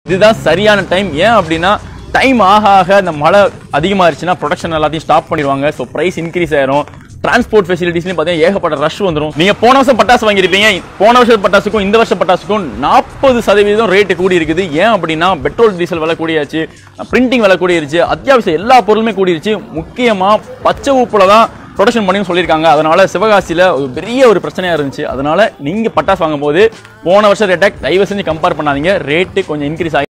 இதுதான் சரியான டைம் ஏன் அப்படின்னா டைம் ஆக ஆக இந்த மழை அதிகமாகிடுச்சுன்னா ப்ரொடக்ஷன் எல்லாத்தையும் ஸ்டாப் பண்ணிடுவாங்க ஸோ ப்ரைஸ் இன்க்ரீஸ் ஆயிரும் டிரான்ஸ்போர்ட் ஃபெசிலிட்டிஸ்லையும் பார்த்தீங்கன்னா ஏகப்பட்ட ரஷ் வந்துடும் நீங்கள் போன வருஷம் பட்டாசு வாங்கியிருப்பீங்க போன வருஷம் பட்டாசுக்கும் இந்த வருஷம் பட்டாசுக்கும் நாற்பது சதவீதம் ரேட்டு கூடி இருக்குது ஏன் அப்படின்னா பெட்ரோல் டீசல் விலை கூடியாச்சு பிரிண்டிங் விலை கூடிருச்சு அத்தியாவசியம் எல்லா பொருளுமே கூடிருச்சு முக்கியமாக பச்சை உப்புல தான் ப்ரொடக்ஷன் பண்ணி சொல்லியிருக்காங்க அதனால சிவகாசியில் ஒரு பெரிய ஒரு பிரச்சனையாக இருந்துச்சு அதனால நீங்கள் பட்டாசு வாங்கும்போது போன வருஷம் ரேட்டை தயவு செஞ்சு கம்பேர் பண்ணாதீங்க ரேட்டு கொஞ்சம் இன்க்ரீஸ் ஆகி